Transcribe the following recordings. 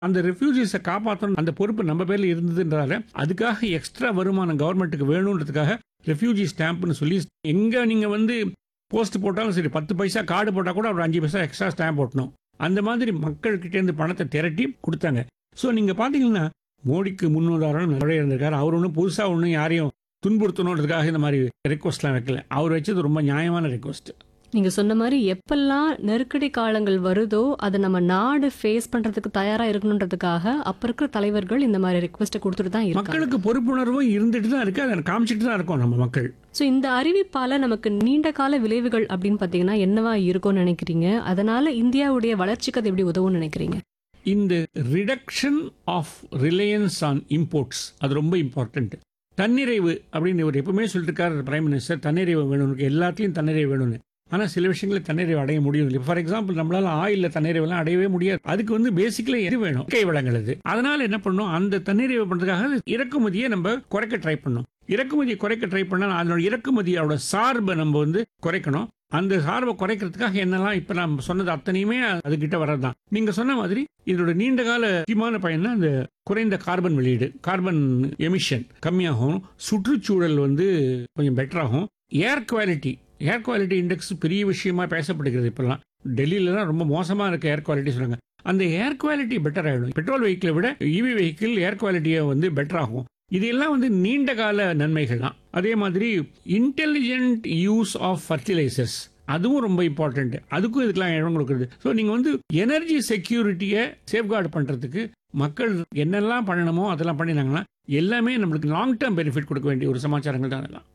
அந்த ரெஃப்யூஜிஸை காப்பாற்றணும் அந்த பொறுப்பு நம்ம பேர்ல இருந்ததுன்றால அதுக்காக எக்ஸ்ட்ரா வருமானம் கவர்மெண்ட்டுக்கு வேணுன்றதுக்காக ரெஃப்யூஜி ஸ்டாம்ப்னு சொல்லி எங்க நீங்க வந்து போஸ்ட் போட்டாலும் சரி பத்து பைசா கார்டு போட்டால் கூட ஒரு அஞ்சு பைசா எக்ஸ்ட்ரா ஸ்டாம்ப் போட்டணும் அந்த மாதிரி மக்கள்கிட்டேருந்து பணத்தை திரட்டி கொடுத்தாங்க ஸோ நீங்கள் பார்த்தீங்கன்னா மோடிக்கு முன்னுதாரணம் நிறைய இருந்திருக்காரு அவர் ஒன்றும் புதுசாக ஒன்றும் யாரையும் துன்புறுத்தணுன்றதுக்காக இந்த மாதிரி ரெக்வஸ்ட்லாம் வைக்கல அவர் வச்சது ரொம்ப நியாயமான ரெக்வஸ்ட் நீங்க சொன்ன மாதிரி எப்பெல்லாம் நெருக்கடி காலங்கள் வருதோ அதை நம்ம நாடு ஃபேஸ் பண்றதுக்கு தயாரா இருக்கணுன்றதுக்காக அப்ப இருக்கிற தலைவர்கள் இந்த மாதிரி ரெக்வஸ்ட்டை கொடுத்துட்டு தான் இருக்காங்க மக்களுக்கு பொறுப்புணர்வும் இருந்துட்டு தான் இருக்கு அதை காமிச்சிட்டு தான் இருக்கோம் நம்ம மக்கள் ஸோ இந்த அறிவிப்பால நமக்கு நீண்ட கால விளைவுகள் அப்படின்னு பாத்தீங்கன்னா என்னவா இருக்கும்னு நினைக்கிறீங்க அதனால இந்தியாவுடைய வளர்ச்சிக்கு அது எப்படி உதவும்னு நினைக்கிறீங்க இந்த reduction of reliance on imports அது ரொம்ப இம்பார்ட்டன்ட் தன்னிறைவு அப்படின்னு இவர் எப்பவுமே சொல்லிட்டு இருக்காரு பிரைம் மினிஸ்டர் தன்னிறைவு வேணும் எல்லாத்துலேயும் தன்னிறைவு வேணும்னு ஆனால் சில விஷயங்களில் தன்னிறைவு அடைய முடியும் இல்லை ஃபார் எக்ஸாம்பிள் நம்மளால ஆயிலில் தன்னிறைவுலாம் அடையவே முடியாது அதுக்கு வந்து பேசிக்கலி எது வேணும் கை வளங்கள் அது அதனால என்ன பண்ணணும் அந்த தன்னிறைவு பண்ணுறதுக்காக இறக்குமதியை நம்ம குறைக்க ட்ரை பண்ணணும் இறக்குமதியை குறைக்க ட்ரை பண்ணால் அதனோட இறக்குமதியோட சார்பை நம்ம வந்து குறைக்கணும் அந்த சார்பை குறைக்கிறதுக்காக என்னெல்லாம் இப்போ நம்ம சொன்னது அத்தனையுமே அதுகிட்ட வர்றது தான் நீங்கள் சொன்ன மாதிரி இதோட நீண்ட கால முக்கியமான பயன் அந்த குறைந்த கார்பன் வெளியீடு கார்பன் எமிஷன் கம்மியாகும் சுற்றுச்சூழல் வந்து கொஞ்சம் பெட்டராகும் air quality air quality index பெரிய விஷயமா பேசப்படுகிறது இப்பெல்லாம் டெல்லியிலலாம் ரொம்ப மோசமாக இருக்க ஏர் குவாலிட்டி சொல்றாங்க அந்த ஏர் குவாலிட்டி பெட்டர் ஆகிடும் பெட்ரோல் வெஹிக்கிளை விட இவி வெஹிக்கிள் ஏர் குவாலிட்டியை வந்து பெட்டர் ஆகும் இதெல்லாம் வந்து நீண்ட கால நன்மைகள் தான் அதே மாதிரி இன்டெலிஜென்ட் யூஸ் ஆஃப் ஃபர்டிலைசர்ஸ் அதுவும் ரொம்ப இம்பார்ட்டன்ட் அதுக்கும் இதுக்கெல்லாம் இடம் கொடுக்குறது ஸோ நீங்கள் வந்து எனர்ஜி செக்யூரிட்டியை சேஃப்கார்டு பண்ணுறதுக்கு மக்கள் என்னெல்லாம் பண்ணணுமோ அதெல்லாம் பண்ணினாங்கன்னா எல்லாமே நம்மளுக்கு லாங் டேர்ம் பெனிஃபிட் கொடுக்க வேண்டிய ஒரு சமாச்சாரங்கள் தான் அதெல்லாம்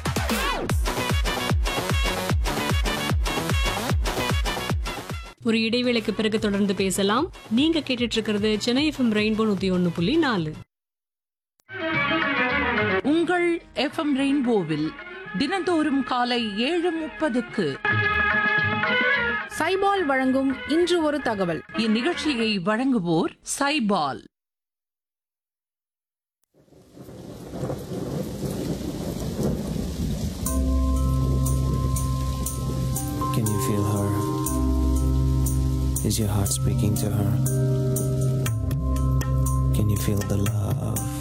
ஒரு இடைவேளைக்கு பிறகு தொடர்ந்து பேசலாம் நீங்க கேட்டுட்டு இருக்கிறது சென்னை எஃப்எம் ரெயின்போ நூத்தி ஒன்னு புள்ளி நாலு உங்கள் எஃப்எம் ரெயின்போவில் தினந்தோறும் காலை ஏழு முப்பதுக்கு சைபால் வழங்கும் இன்று ஒரு தகவல் இந்நிகழ்ச்சியை வழங்குவோர் Saibol Can you feel her? Is your heart speaking to her? Can you feel the love